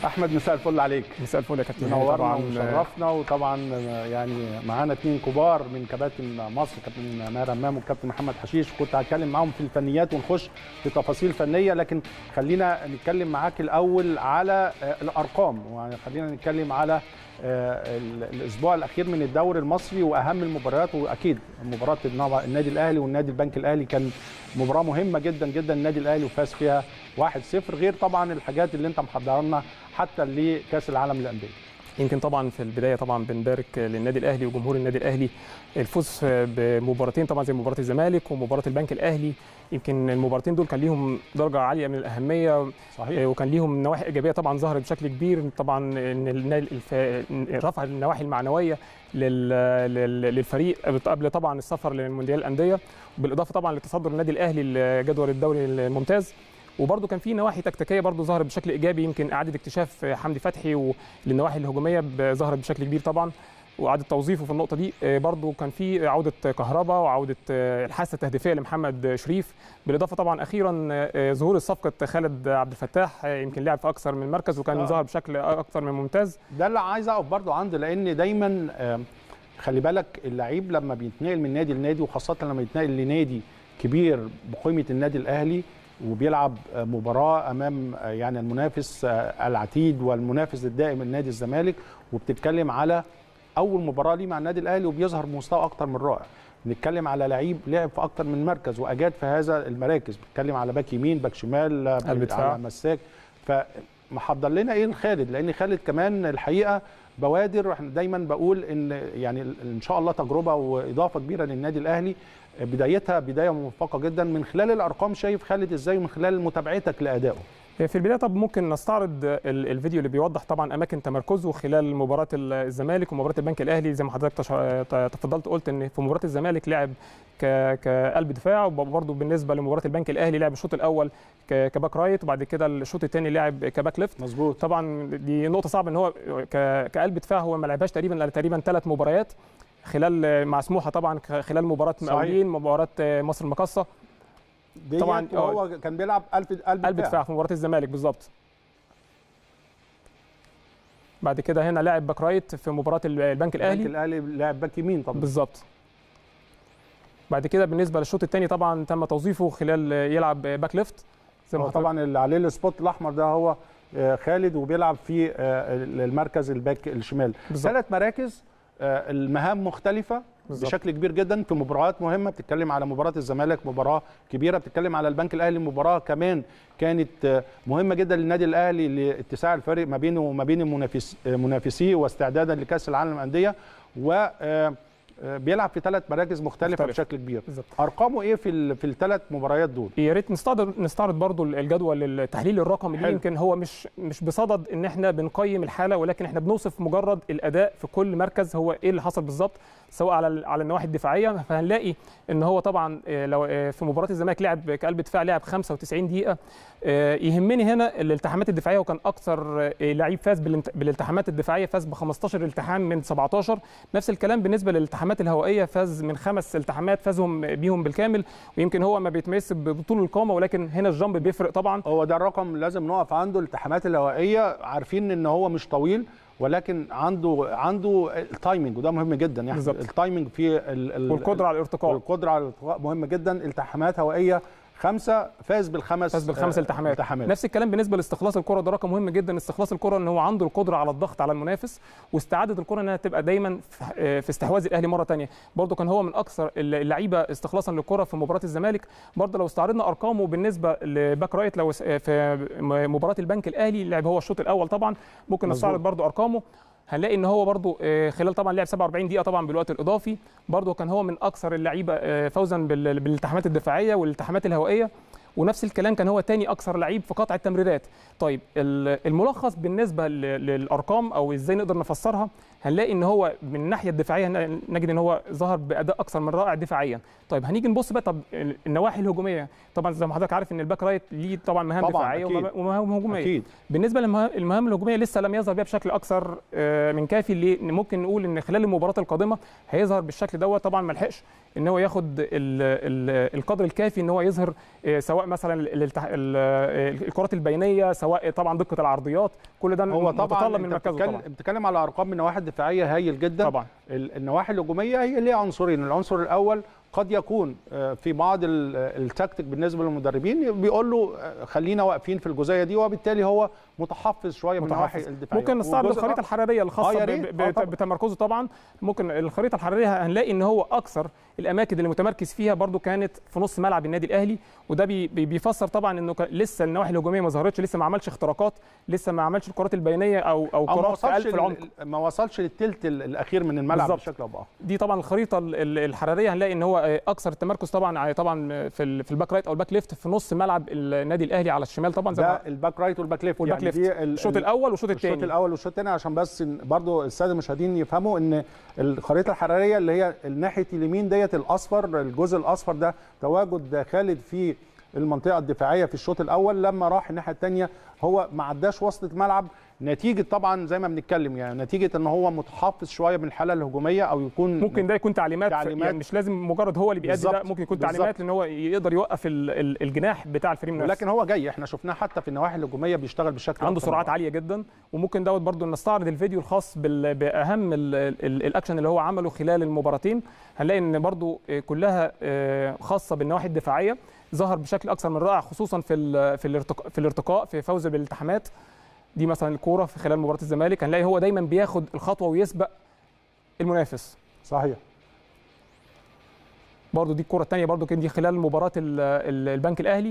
احمد مساء الفل عليك مساء الفل يا كابتن هاني. منورنا طبعا وشرفنا وطبعا يعني معانا اثنين كبار من كباتن مصر كابتن ماهر همام والكابتن محمد حشيش كنت هتكلم معاهم في الفنيات ونخش في تفاصيل فنيه لكن خلينا نتكلم معاك الاول على آه، الارقام وخلينا نتكلم على آه، ال- الاسبوع الاخير من الدوري المصري واهم المباريات واكيد مباراه النهضة- النادي الاهلي والنادي البنك الاهلي كان مباراه مهمه جدا جدا النادي الاهلي وفاز فيها 1-0 غير طبعا الحاجات اللي انت محضرها لنا حتى لكاس العالم للانديه يمكن طبعا في البدايه طبعا بنبارك للنادي الاهلي وجمهور النادي الاهلي الفوز بمباراتين طبعا زي مباراه الزمالك ومباراه البنك الاهلي يمكن المباراتين دول كان ليهم درجه عاليه من الاهميه صحيح وكان ليهم نواحي ايجابيه طبعا ظهرت بشكل كبير طبعا ان النادي الف- رفع النواحي المعنويه لل- لل- للفريق قبل طبعا السفر لمونديال الانديه بالاضافه طبعا لتصدر النادي الاهلي لجدول الدوري الممتاز وبرده كان في نواحي تكتيكيه برده ظهرت بشكل ايجابي يمكن اعاده اكتشاف حمدي فتحي للنواحي الهجوميه ب- ظهرت بشكل كبير طبعا واعاده توظيفه في النقطه دي برده كان في عوده كهربا وعوده آه، الحاسه التهديفيه لمحمد شريف بالاضافه طبعا اخيرا آه، ظهور صفقه خالد عبد الفتاح آه، يمكن لعب في اكثر من مركز وكان آه. ظهر بشكل اكثر من ممتاز ده اللي عايز اقف برضو عنده لان دايما آم، خلي بالك اللعيب لما بيتنقل من نادي لنادي وخاصه لما يتنقل لنادي كبير بقيمه النادي الاهلي وبيلعب آه، مباراه امام آه، يعني المنافس آه، العتيد والمنافس الدائم النادي الزمالك وبتتكلم على اول مباراه ليه مع النادي الاهلي وبيظهر بمستوى اكتر من رائع بنتكلم على لعيب لعب في اكتر من مركز واجاد في هذا المراكز بنتكلم على باك يمين باك شمال آه، قلب دفاع. على مساك فمحضر لنا ايه خالد لان خالد كمان الحقيقه بوادر احنا دايما بقول ان يعني ان شاء الله تجربه واضافه كبيره للنادي الاهلي بدايتها بدايه موفقه جدا من خلال الارقام شايف خالد ازاي ومن خلال متابعتك لادائه في البدايه طب ممكن نستعرض ال- الفيديو اللي بيوضح طبعا اماكن تمركزه خلال مباراه ال- الزمالك ومباراه البنك الاهلي زي ما حضرتك تش- ت- تفضلت قلت ان في مباراه الزمالك لعب ك- كقلب دفاع وبرضه بالنسبه لمباراه البنك الاهلي لعب الشوط الاول ك- كباك رايت وبعد كده الشوط الثاني لعب كباك ليفت مظبوط طبعا دي نقطه صعبه ان هو ك- كقلب دفاع هو ما لعبهاش تقريبا الا تقريبا ثلاث مباريات خلال مع سموحه طبعا خلال مباراه صحيح. مقاولين مباراه مصر المقاصه طبعاً، طبعا هو كان بيلعب قلب قلب قلب دفاع في مباراه الزمالك بالظبط بعد كده هنا لاعب باك رايت في مباراه البنك البنك الاهلي الاهلي لاعب باك يمين طبعا بالظبط بعد كده بالنسبه للشوط الثاني طبعا تم توظيفه خلال يلعب باك ليفت زي ما هو حضرتك- طبعا اللي عليه السبوت الاحمر ده هو آه، خالد وبيلعب في آه، المركز الباك الشمال بالظبط ثلاث مراكز آه، المهام مختلفه بالظبط. بشكل كبير جدا في مباريات مهمه بتتكلم على مباراه الزمالك مباراه كبيره بتتكلم على البنك الاهلي مباراه كمان كانت آه، مهمه جدا للنادي الاهلي لاتساع الفارق ما بينه وما بين المنافس آه، منافسيه واستعدادا لكاس العالم للانديه و آه، آه، بيلعب في ثلاث مراكز مختلفه مختلف. بشكل كبير بالظبط ارقامه ايه في ال- في الثلاث مباريات دول يا ريت نستعرض نستعرض برضو الجدول التحليل الرقمي اللي حلو. يمكن هو مش مش بصدد ان احنا بنقيم الحاله ولكن احنا بنوصف مجرد الاداء في كل مركز هو ايه اللي حصل بالظبط سواء على ال- على النواحي الدفاعيه فهنلاقي ان هو طبعا آه، لو آه، في مباراه الزمالك لعب كقلب دفاع لعب 95 دقيقه آه، يهمني هنا الالتحامات الدفاعيه وكان اكثر آه، لعيب فاز بالالت- بالالتحامات الدفاعيه فاز ب 15 التحام من 17 نفس الكلام بالنسبه للالتحامات الهوائيه فاز من خمس التحامات فازهم بيهم بالكامل ويمكن هو ما بيتميز بطول القامه ولكن هنا الجامب بيفرق طبعا هو ده الرقم لازم نقف عنده الالتحامات الهوائيه عارفين ان هو مش طويل ولكن عنده عنده التايمنج وده مهم جدا يعني بالظبط. التايمنج في ال ال والقدره على الارتقاء والقدره على الارتقاء مهم جدا التحامات هوائيه خمسه فاز بالخمس فاز بالخمس آه، التحامات التحامات نفس الكلام بالنسبه لاستخلاص الكره ده رقم مهم جدا استخلاص الكره ان هو عنده القدره على الضغط على المنافس واستعاده الكره انها تبقى دايما في- آه، في استحواذ الاهلي مره ثانيه برده كان هو من اكثر اللعيبه استخلاصا للكره في مباراه الزمالك برده لو استعرضنا ارقامه بالنسبه لباك رايت لو س- آه، في م- مباراه البنك الاهلي لعب هو الشوط الاول طبعا ممكن مظبوط. نستعرض برده ارقامه هنلاقي ان هو برضو آه، خلال طبعا لعب 47 دقيقه طبعا بالوقت الاضافي برضو كان هو من اكثر اللعيبه آه، فوزا بال- بالالتحامات الدفاعيه والالتحامات الهوائيه ونفس الكلام كان هو تاني اكثر لعيب في قطع التمريرات طيب ال- الملخص بالنسبه ل- للارقام او ازاي نقدر نفسرها هنلاقي ان هو من الناحيه الدفاعيه ن- نجد ان هو ظهر باداء اكثر من رائع دفاعيا طيب هنيجي نبص بقى طب ال- النواحي الهجوميه طبعا زي ما حضرتك عارف ان الباك رايت ليه طبعا مهام طبعاً، دفاعيه أكيد. ومهام- ومهام هجوميه اكيد بالنسبه للمهام الهجوميه لسه لم يظهر بها بشكل اكثر آه، من كافي اللي ممكن نقول ان خلال المباراه القادمه هيظهر بالشكل دوت طبعا ما لحقش ان هو ياخد ال- ال- القدر الكافي ان هو يظهر آه، سواء مثلا الالتح... ال- الكرات البينيه سواء طبعا دقه العرضيات كل ده هو طبعا متطلب من انت مركزه بتتكلم, طبعا بتتكلم على ارقام من النواحي الدفاعيه هايل جدا طبعا ال- النواحي الهجوميه هي ليها عنصرين العنصر الاول قد يكون آه، في بعض ال- التكتيك بالنسبه للمدربين بيقول له آه، خلينا واقفين في الجزئيه دي وبالتالي هو متحفظ شويه من النواحي متحفظ. الدفاعيه ممكن نستعرض والجزء الخريطه الحراريه الخاصه آه، يا ب- ريت. ب- آه، بت- طبعاً. بتمركزه طبعا ممكن الخريطه الحراريه هنلاقي ان هو اكثر الاماكن اللي متمركز فيها برضو كانت في نص ملعب النادي الاهلي وده بي بي- بيفسر طبعا انه كان- لسه النواحي الهجوميه ما ظهرتش لسه ما عملش اختراقات لسه ما عملش الكرات البينيه او او أو ما كرات في وصلش قلب العمق ال- ما وصلش للثلث ال- الاخير من الملعب بالظبط. بشكل او باخر دي طبعا الخريطه ال- ال- الحراريه هنلاقي ان هو آه، اكثر التمركز طبعا على- طبعا في ال- في الباك رايت او الباك ليفت في نص ملعب النادي الاهلي على الشمال طبعا زي ده ما الباك رايت والباك ليفت والباك يعني ليفت دي ال- الشوط ال- الاول والشوط الشوط الثاني الاول والشوط الثاني عشان بس إن برضو الساده المشاهدين يفهموا ان الخريطه الحراريه اللي هي ناحيه اليمين ديت الاصفر الجزء الاصفر ده تواجد خالد في المنطقه الدفاعيه في الشوط الاول لما راح الناحيه الثانيه هو ما عداش وسط الملعب نتيجه طبعا زي ما بنتكلم يعني نتيجه ان هو متحفظ شويه من الحاله الهجوميه او يكون ممكن ده يكون تعليمات, تعليمات. يعني مش لازم مجرد هو اللي بيأدي ده بالظبط. ممكن يكون بالظبط. تعليمات لان هو يقدر يوقف ال- ال- الجناح بتاع الفريق المنافس ولكن هو جاي احنا شفناه حتى في النواحي الهجوميه بيشتغل بشكل عنده أكتر سرعات من عاليه جدا وممكن دوت برضو نستعرض الفيديو الخاص بال- باهم ال- ال- الاكشن اللي هو عمله خلال المباراتين هنلاقي ان برضو آه، كلها آه، خاصه بالنواحي الدفاعيه ظهر بشكل اكثر من رائع خصوصا في ال- في الارتقاء في الارتقاء في فوز بالالتحامات دي مثلا الكوره في خلال مباراه الزمالك هنلاقي هو دايما بياخد الخطوه ويسبق المنافس صحيح برضو دي الكره الثانيه برضو كان دي خلال مباراه ال- ال- البنك الاهلي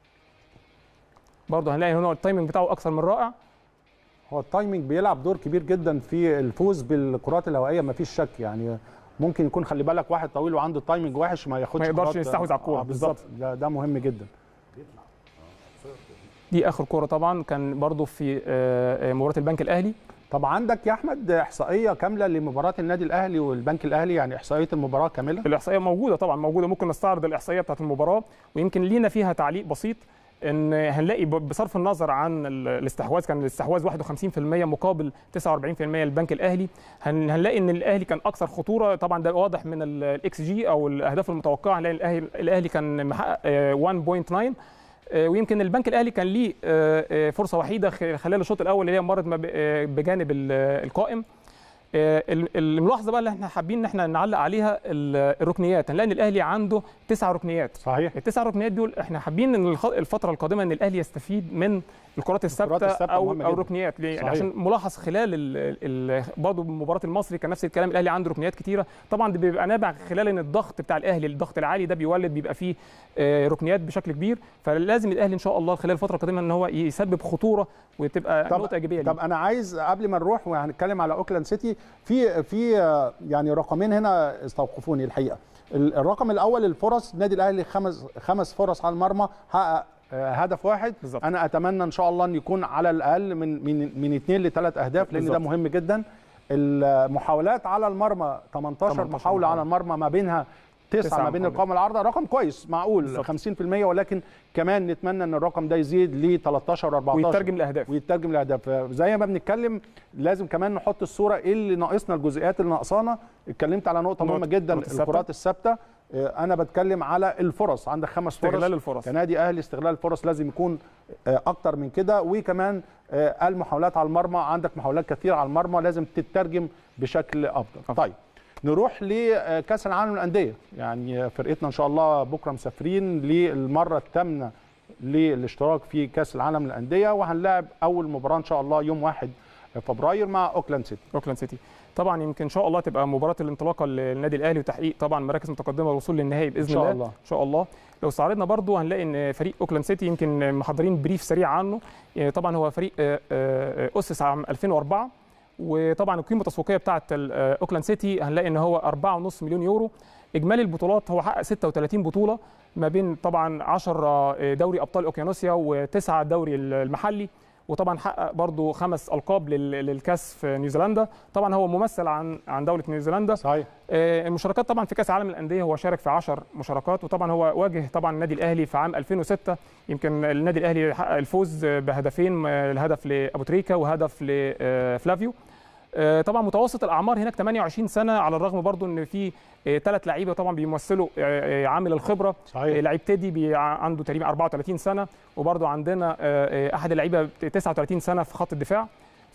برضو هنلاقي هنا التايمنج بتاعه اكثر من رائع هو التايمنج بيلعب دور كبير جدا في الفوز بالكرات الهوائيه ما فيش شك يعني ممكن يكون خلي بالك واحد طويل وعنده تايمنج وحش ما ياخدش ما يقدرش كرات- يستحوذ على الكورة، آه بالظبط ده, ده مهم جدا دي اخر كوره طبعا كان برضو في آه، آه، مباراه البنك الاهلي طب عندك يا احمد احصائيه كامله لمباراه النادي الاهلي والبنك الاهلي يعني احصائيه المباراه كامله الاحصائيه موجوده طبعا موجوده ممكن نستعرض الاحصائيه بتاعت المباراه ويمكن لينا فيها تعليق بسيط ان هنلاقي ب- بصرف النظر عن ال- الاستحواذ كان الاستحواذ 51% مقابل 49% للبنك الاهلي هن- هنلاقي ان الاهلي كان اكثر خطوره طبعا ده واضح من الاكس جي او الاهداف المتوقعه هنلاقي الاهلي الاهلي كان محقق آه، 1.9 آه، ويمكن البنك الاهلي كان ليه آه، آه، فرصه وحيده خ- خلال الشوط الاول اللي هي مرت ما ب- آه، بجانب ال- القائم آه، ال- الملاحظه بقى اللي احنا حابين ان احنا نعلق عليها ال- الركنيات هنلاقي ان الاهلي عنده تسع ركنيات صحيح التسع ركنيات دول احنا حابين ان الخ- الفتره القادمه ان الاهلي يستفيد من الكرات الثابته الثابتة او مهمة او جداً. الركنيات ليه؟ يعني صحيح. عشان ملاحظ خلال ال- ال- برضه مباراه المصري كان نفس الكلام الاهلي عنده ركنيات كتيره طبعا ده بيبقى نابع خلال ان الضغط بتاع الاهلي الضغط العالي ده بيولد بيبقى فيه آه، ركنيات بشكل كبير فلازم الاهلي ان شاء الله خلال الفتره القادمه ان هو يسبب خطوره وتبقى طب- نقطه ايجابيه ليه. طب انا عايز قبل ما نروح وهنتكلم على اوكلاند سيتي في في آه، يعني رقمين هنا استوقفوني الحقيقه ال- الرقم الاول الفرص النادي الاهلي خمس خمس فرص على المرمى حقق آه، هدف واحد بالظبط. انا اتمنى ان شاء الله ان يكون على الاقل من من من اثنين لثلاث اهداف لان ده بالظبط. مهم جدا المحاولات على المرمى 18 18 محاوله على محاولة. المرمى ما بينها تسعة تسعة ما بين محاولات. القائمة العارضة رقم كويس معقول بالظبط. 50% ولكن كمان نتمنى ان الرقم ده يزيد ل 13 و14 ويترجم لاهداف ويترجم لاهداف زي ما بنتكلم لازم كمان نحط الصوره ايه اللي ناقصنا الجزئيات اللي ناقصانا اتكلمت على نقطه مهمه نقطة جدا الكرات الثابتة. الكرات الثابته آه، انا بتكلم على الفرص عندك خمس فرص استغلال الفرص كنادي اهلي استغلال الفرص لازم يكون آه، اكتر من كده وكمان آه، المحاولات على المرمى عندك محاولات كثيره على المرمى لازم تترجم بشكل افضل أفضل. طيب نروح لكاس العالم للانديه يعني فرقتنا ان شاء الله بكره مسافرين للمره الثامنه للاشتراك في كاس العالم للانديه وهنلاعب اول مباراه ان شاء الله يوم 1 فبراير مع اوكلاند سيتي اوكلاند سيتي طبعا يمكن ان شاء الله تبقى مباراه الانطلاقه للنادي الاهلي وتحقيق طبعا مراكز متقدمه والوصول للنهائي باذن إن شاء الله الله. ان شاء الله لو استعرضنا برضو هنلاقي ان فريق اوكلاند سيتي يمكن محضرين بريف سريع عنه يعني طبعا هو فريق آه، آه، اسس عام 2004 وطبعا القيمه التسويقيه بتاعه ال- آه، اوكلاند سيتي هنلاقي ان هو 4.5 مليون يورو اجمالي البطولات هو حقق 36 بطوله ما بين طبعا 10 دوري ابطال اوكيانوسيا وتسعه دوري المحلي وطبعا حقق برضو خمس القاب لل- للكاس في نيوزيلندا طبعا هو ممثل عن عن دوله نيوزيلندا صحيح آه، المشاركات طبعا في كاس العالم للانديه هو شارك في 10 مشاركات وطبعا هو واجه طبعا النادي الاهلي في عام 2006 يمكن النادي الاهلي حقق الفوز بهدفين آه، الهدف لابو تريكا وهدف لفلافيو آه، طبعا متوسط الاعمار هناك 28 سنه على الرغم برضو ان في ثلاث لعيبه طبعا بيمثلوا آه، آه، عامل الخبره صحيح آه، لعيب تيدي بي- عنده تقريبا 34 سنه وبرضو عندنا آه، آه، احد اللعيبه 39 سنه في خط الدفاع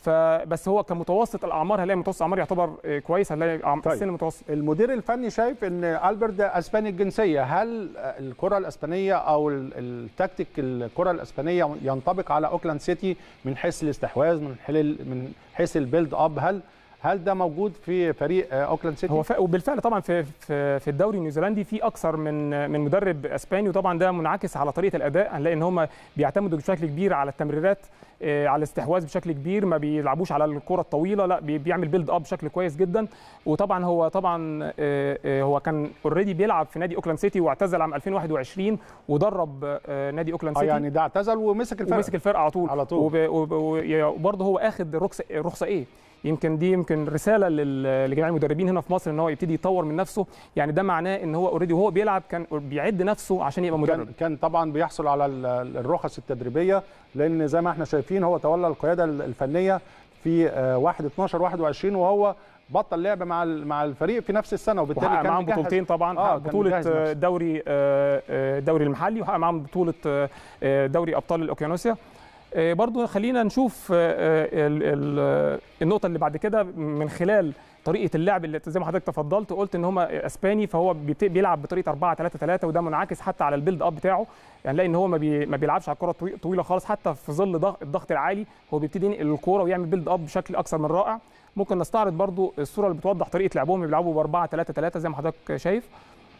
فبس هو كمتوسط الاعمار هنلاقي متوسط الاعمار يعتبر آه، كويس هنلاقي أعم- طيب. السن متوسط المدير الفني شايف ان البرت ده اسباني الجنسيه هل الكره الاسبانيه او ال- التكتيك الكره الاسبانيه ينطبق على اوكلاند سيتي من حيث الاستحواذ من حيث من حيث البيلد اب هل هل ده موجود في فريق آه، اوكلاند سيتي هو ف... وبالفعل طبعا في في في الدوري النيوزيلندي في اكثر من من مدرب اسباني وطبعا ده منعكس على طريقه الاداء هنلاقي ان هم بيعتمدوا بشكل كبير على التمريرات آه، على الاستحواذ بشكل كبير ما بيلعبوش على الكره الطويله لا بي- بيعمل بيلد اب بشكل كويس جدا وطبعا هو طبعا آه، آه، هو كان اوريدي بيلعب في نادي اوكلاند سيتي واعتزل عام 2021 ودرب آه، نادي اوكلاند اه سيتي يعني ده اعتزل ومسك الفرقه ومسك الفرقه على طول على طول. وب- وب- و- وبرضه هو اخد رخصه رخصه ايه يمكن دي يمكن رساله لل- لجميع المدربين هنا في مصر ان هو يبتدي يطور من نفسه يعني ده معناه ان هو اوريدي وهو بيلعب كان بيعد نفسه عشان يبقى مدرب كان كان طبعا بيحصل على ال- ال- الرخص التدريبيه لان زي ما احنا شايفين هو تولى القياده ال- الفنيه في آه، 1 12 21 وهو بطل لعب مع ال- مع الفريق في نفس السنه وبالتالي وحقق كان معاهم مجهز- بطولتين طبعا آه، حقق كان بطوله مجهز نفسه. آه، دوري آه، آه، الدوري المحلي وحقق معاهم بطوله آه، آه، دوري ابطال الاوكيانوسيا آه، برضو خلينا نشوف آه، آه، ال- ال- النقطه اللي بعد كده من خلال طريقه اللعب اللي زي ما حضرتك تفضلت وقلت ان هم اسباني فهو بيبت- بيلعب بطريقه 4 3 3 وده منعكس حتى على البيلد اب بتاعه يعني نلاقي ان هو ما, بي ما بيلعبش على الكره الطوي- طويله خالص حتى في ظل ضغ- الضغط العالي هو بيبتدي ينقل الكوره ويعمل بيلد اب بشكل اكثر من رائع ممكن نستعرض برضو الصوره اللي بتوضح طريقه لعبهم بيلعبوا ب 4 3 3 زي ما حضرتك شايف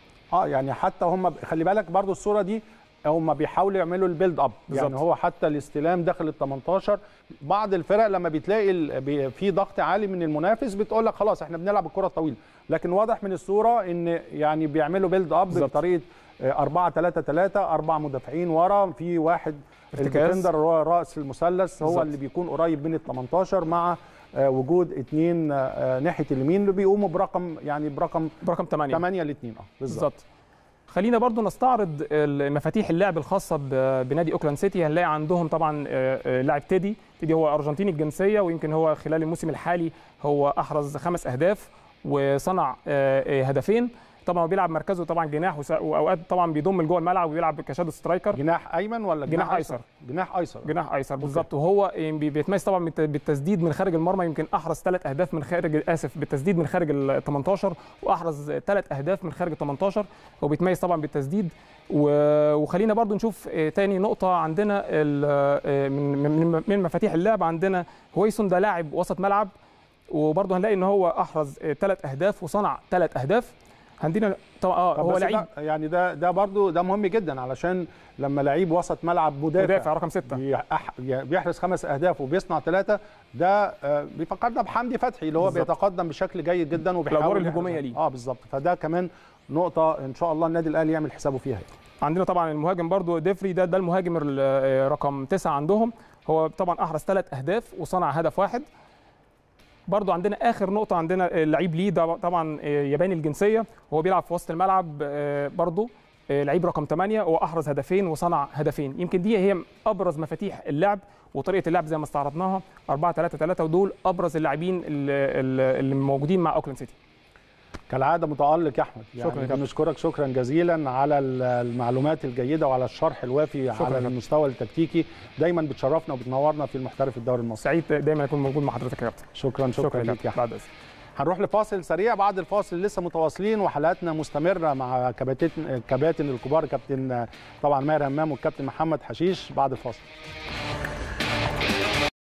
اه يعني حتى هم خلي بالك برضو الصوره دي هم بيحاولوا يعملوا البيلد اب يعني بالظبط. هو حتى الاستلام داخل ال 18 بعض الفرق لما بتلاقي ال- بي- في ضغط عالي من المنافس بتقول لك خلاص احنا بنلعب الكره الطويله لكن واضح من الصوره ان يعني بيعملوا بيلد اب بالظبط. بطريقه 4 3 3 اربع مدافعين ورا في واحد ارتكاز. الديفندر هو راس المثلث هو بالظبط. اللي بيكون قريب من ال 18 مع آه، وجود اثنين ناحيه اليمين اللي بيقوموا برقم يعني برقم برقم 8 8 ل 2 اه بالظبط بالظبط خلينا برضو نستعرض مفاتيح اللعب الخاصه ب- بنادي اوكلاند سيتي هنلاقي عندهم طبعا آه، آه، لاعب تيدي تيدي هو ارجنتيني الجنسيه ويمكن هو خلال الموسم الحالي هو احرز خمس اهداف وصنع آه، آه، هدفين طبعا هو بيلعب مركزه طبعا جناح وس- واوقات طبعا بيضم لجوه الملعب وبيلعب كشادو سترايكر جناح ايمن ولا جناح أيسر. جناح ايسر جناح ايسر بالظبط وهو بي- بيتميز طبعا بالت- بالتسديد من خارج المرمى يمكن احرز ثلاث اهداف من خارج اسف بالتسديد من خارج ال 18 واحرز ثلاث اهداف من خارج ال 18 هو بيتميز طبعا بالتسديد و- وخلينا برضو نشوف آه، تاني نقطه عندنا ال- آه، من من من مفاتيح اللعب عندنا هويسون ده لاعب وسط ملعب وبرضه هنلاقي ان هو احرز ثلاث اهداف وصنع ثلاث اهداف عندنا طبعا اه طب هو بس لعيب ده يعني ده ده برضه ده مهم جدا علشان لما لعيب وسط ملعب مدافع, مدافع رقم ستة بيح- بيحرز خمس اهداف وبيصنع ثلاثه ده آه، بيفكرنا بحمدي فتحي اللي هو بالظبط. بيتقدم بشكل جيد جدا وبيحاول الأدوار يحرز. الهجومية ليه. اه بالظبط فده كمان نقطه ان شاء الله النادي الاهلي يعمل حسابه فيها عندنا طبعا المهاجم برضو ديفري ده ده المهاجم ال- رقم تسعة عندهم هو طبعا احرز ثلاث اهداف وصنع هدف واحد برضو عندنا اخر نقطه عندنا اللعيب ليه ده طبعا ياباني الجنسيه وهو بيلعب في وسط الملعب آه، برضو آه، لعيب رقم 8 واحرز هدفين وصنع هدفين يمكن دي هي ابرز مفاتيح اللعب وطريقه اللعب زي ما استعرضناها 4 3 3 ودول ابرز اللاعبين اللي اللي موجودين مع اوكلاند سيتي كالعاده متالق يا احمد شكراً يا يعني كابتن. بنشكرك شكرا جزيلا على ال- المعلومات الجيده وعلى الشرح الوافي شكراً يا على كابتن. المستوى التكتيكي دايما بتشرفنا وبتنورنا في المحترف الدوري المصري سعيد دايما اكون موجود مع حضرتك يا كابتن شكرا شكرا, يا ليك يا كابتن احمد بعد إذنك. هنروح لفاصل سريع بعد الفاصل لسه متواصلين وحلقاتنا مستمره مع كباتن كباتن الكبار كابتن طبعا ماهر همام والكابتن محمد حشيش بعد الفاصل